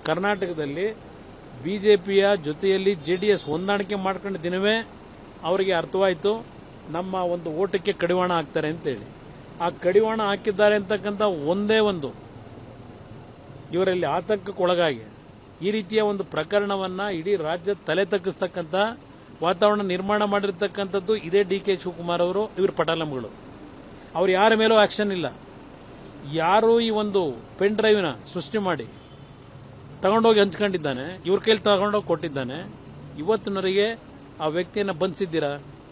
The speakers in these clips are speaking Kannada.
ಕರ್ನಾಟಕದಲ್ಲಿ ಬಿಜೆಪಿಯ ಜೊತೆಯಲ್ಲಿ ಜೆ ಡಿ ಎಸ್ ಹೊಂದಾಣಿಕೆ ಮಾಡ್ಕೊಂಡ ದಿನವೇ ಅವರಿಗೆ ಅರ್ಥವಾಯಿತು ನಮ್ಮ ಒಂದು ಓಟಕ್ಕೆ ಕಡಿವಾಣ ಹಾಕ್ತಾರೆ ಅಂತೇಳಿ ಆ ಕಡಿವಾಣ ಹಾಕಿದ್ದಾರೆ ಅಂತಕ್ಕಂಥ ಒಂದೇ ಒಂದು ಇವರಲ್ಲಿ ಆತಂಕಕ್ಕೊಳಗಾಗಿ ಈ ರೀತಿಯ ಒಂದು ಪ್ರಕರಣವನ್ನ ಇಡೀ ರಾಜ್ಯ ತಲೆ ತಗ್ಗಿಸ್ತಕ್ಕಂಥ ವಾತಾವರಣ ನಿರ್ಮಾಣ ಮಾಡಿರ್ತಕ್ಕಂಥದ್ದು ಇದೇ ಡಿ ಕೆ ಶಿವಕುಮಾರ್ ಅವರು ಇವ್ರ ಪಟಾಲಂಗಳು ಅವ್ರು ಯಾರ ಮೇಲೂ ಆಕ್ಷನ್ ಇಲ್ಲ ಯಾರು ಈ ಒಂದು ಪೆನ್ ಡ್ರೈವ್ನ ಸೃಷ್ಟಿ ಮಾಡಿ ತಗೊಂಡೋಗಿ ಹಂಚ್ಕೊಂಡಿದ್ದಾನೆ ಇವ್ರ ಕೈಲಿ ತಗೊಂಡೋಗಿ ಕೊಟ್ಟಿದ್ದಾನೆ ಇವತ್ತಿನವರೆಗೆ ಆ ವ್ಯಕ್ತಿಯನ್ನು ಬಂಧಿಸಿದ್ದೀರಾ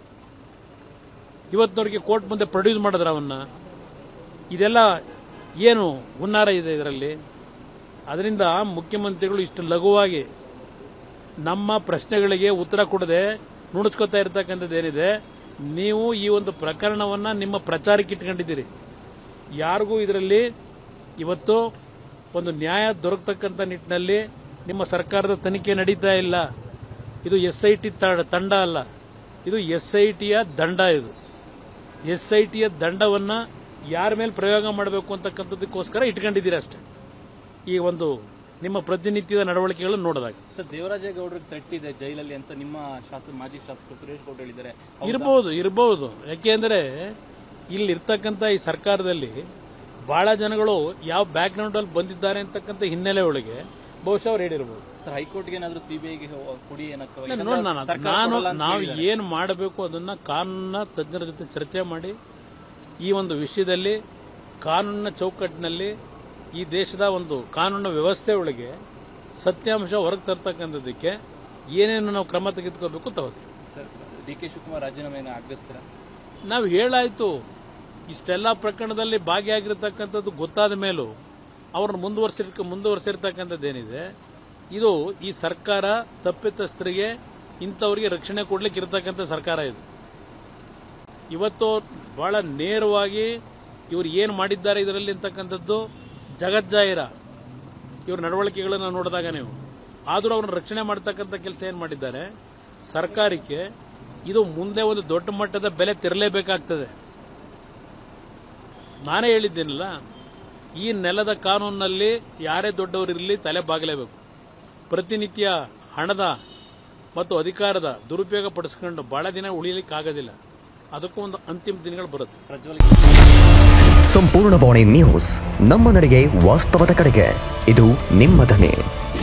ಇವತ್ತಿನವರೆಗೆ ಕೋರ್ಟ್ ಮುಂದೆ ಪ್ರೊಡ್ಯೂಸ್ ಮಾಡಿದ್ರ ಅವನ್ನ ಇದೆಲ್ಲ ಏನು ಹುನ್ನಾರ ಇದೆ ಇದರಲ್ಲಿ ಅದರಿಂದ ಮುಖ್ಯಮಂತ್ರಿಗಳು ಇಷ್ಟು ಲಘುವಾಗಿ ನಮ್ಮ ಪ್ರಶ್ನೆಗಳಿಗೆ ಉತ್ತರ ಕೊಡದೆ ನುಣುಚ್ಕೋತಾ ಇರತಕ್ಕಂಥದ್ದು ಏನಿದೆ ನೀವು ಈ ಒಂದು ಪ್ರಕರಣವನ್ನ ನಿಮ್ಮ ಪ್ರಚಾರಕ್ಕೆ ಇಟ್ಕೊಂಡಿದ್ದೀರಿ ಯಾರಿಗೂ ಇದರಲ್ಲಿ ಇವತ್ತು ಒಂದು ನ್ಯಾಯ ದೊರಕತಕ್ಕಂಥ ನಿಟ್ಟಿನಲ್ಲಿ ನಿಮ್ಮ ಸರ್ಕಾರದ ತನಿಖೆ ನಡೀತಾ ಇಲ್ಲ ಇದು ಎಸ್ ಐ ಟಿ ತಂಡ ಅಲ್ಲ ಇದು ಎಸ್ ಐ ಟಿಯ ದಂಡ ಇದು ಎಸ್ ಐ ಟಿಯ ದಂಡವನ್ನ ಯಾರ ಮೇಲೆ ಪ್ರಯೋಗ ಮಾಡಬೇಕು ಅಂತಕ್ಕಂಥದ್ದಕ್ಕೋಸ್ಕರ ಇಟ್ಕೊಂಡಿದ್ದೀರಿ ಅಷ್ಟೇ ಈ ಒಂದು ನಿಮ್ಮ ಪ್ರತಿನಿತ್ಯದ ನಡವಳಿಕೆಗಳನ್ನು ನೋಡಿದಾಗ ಸರ್ ದೇವರಾಜೇಗೌಡರಿಗೆ ತಟ್ಟಿದೆ ಜೈಲಲ್ಲಿ ಅಂತ ನಿಮ್ಮ ಶಾಸಕ ಮಾಜಿ ಶಾಸಕರು ಸುರೇಶ್ ಗೌಡ ಹೇಳಿದ್ದಾರೆ ಹೌದಾ? ಇರಬಹುದು ಇರಬಹುದು ಯಾಕೆಂದ್ರೆ ಇಲ್ಲಿ ಇರ್ತಕ್ಕಂಥ ಈ ಸರ್ಕಾರದಲ್ಲಿ ಬಹಳ ಜನಗಳು ಯಾವ ಬ್ಯಾಕ್ ಗ್ರೌಂಡ್ ಅಲ್ಲಿ ಬಂದಿದ್ದಾರೆ ಅಂತಕ್ಕಂಥ ಹಿನ್ನೆಲೆ ಒಳಗೆ ಬಹುಶಃ ಅವ್ರು ಹೇಳಿರ್ಬೋದು ಸರ್ ಹೈಕೋರ್ಟ್ಗೆ ಏನಾದ್ರು ಸಿಬಿಐಗೆ ಕೊಡಿ ಏನಕ್ಕೆ ನೋಡ್ ನಾನು ಸರ್ಕಾರ ನಾನು ಕೊಡಲ್ಲ ಅಂತ ನಾವು ಹೇಳಿದ್ದಾರೆ. ಏನು ಮಾಡಬೇಕು ಅದನ್ನ ಕಾನೂನಿನ ತಜ್ಞರ ಜೊತೆ ಚರ್ಚೆ ಮಾಡಿ ಈ ಒಂದು ವಿಷಯದಲ್ಲಿ ಕಾನೂನಿನ ಚೌಕಟ್ಟಿನಲ್ಲಿ ಈ ದೇಶದ ಒಂದು ಕಾನೂನು ವ್ಯವಸ್ಥೆ ಒಳಗೆ ಸತ್ಯಾಂಶ ಹೊರಗೆ ತರ್ತಕ್ಕಂಥದ್ದಕ್ಕೆ ಏನೇನು ನಾವು ಕ್ರಮ ತೆಗೆದುಕೋಬೇಕು ತಗೋತೀವಿ ಸರ್ ಡಿ ಕೆ ಶಿವಕುಮಾರ್ ರಾಜೀನಾಮೆಯನ್ನು ಆಗ್ರಹಿಸ್ತೀರಾ ನಾವು ಹೇಳಾಯ್ತು ಇಷ್ಟೆಲ್ಲ ಪ್ರಕರಣದಲ್ಲಿ ಭಾಗಿಯಾಗಿರ್ತಕ್ಕಂಥದ್ದು ಗೊತ್ತಾದ ಮೇಲೂ ಅವ್ರನ್ನ ಮುಂದುವರ್ಸಿರ್ ಮುಂದುವರ್ಸಿರ್ತಕ್ಕಂಥದ್ದೇನಿದೆ ಇದು ಈ ಸರ್ಕಾರ ತಪ್ಪಿತಸ್ಥರಿಗೆ ಇಂಥವ್ರಿಗೆ ರಕ್ಷಣೆ ಕೊಡ್ಲಿಕ್ಕೆ ಇರತಕ್ಕಂಥ ಸರ್ಕಾರ ಇದು ಇವತ್ತು ಬಹಳ ನೇರವಾಗಿ ಇವರು ಏನು ಮಾಡಿದ್ದಾರೆ ಇದರಲ್ಲಿ ಅಂತಕ್ಕಂಥದ್ದು ಜಗಜ್ಜಾಹಿರ ಇವ್ರ ನಡವಳಿಕೆಗಳನ್ನು ನೋಡಿದಾಗ ನೀವು ಆದರೂ ಅವ್ರನ್ನ ರಕ್ಷಣೆ ಮಾಡ್ತಕ್ಕಂಥ ಕೆಲಸ ಏನು ಮಾಡಿದ್ದಾರೆ ಸರ್ಕಾರಕ್ಕೆ ಇದು ಮುಂದೆ ಒಂದು ದೊಡ್ಡ ಮಟ್ಟದ ಬೆಲೆ ತೆರಲೇಬೇಕಾಗ್ತದೆ ನಾನೇ ಹೇಳಿದ್ದೇನಲ್ಲ ಈ ನೆಲದ ಕಾನೂನಿನಲ್ಲಿ ಯಾರೇ ದೊಡ್ಡವರಿರಲಿ ತಲೆ ಬಾಗಲೇಬೇಕು ಪ್ರತಿನಿತ್ಯ ಹಣದ ಮತ್ತು ಅಧಿಕಾರದ ದುರುಪಯೋಗ ಪಡಿಸ್ಕೊಂಡು ಬಹಳ ದಿನ ಉಳಿಯಲಿಕ್ಕಾಗೋದಿಲ್ಲ ಅದಕ್ಕೂ ಒಂದು ಅಂತಿಮ ದಿನಗಳು ಬರುತ್ತೆ ಪ್ರಜ್ವಲ್ ಸಂಪೂರ್ಣ ಬಾಣಿ ನ್ಯೂಸ್ ನಮ್ಮ ನಡೆಗೆ ವಾಸ್ತವದ ಕಡೆಗೆ ಇದು ನಿಮ್ಮ ಧ್ವನಿ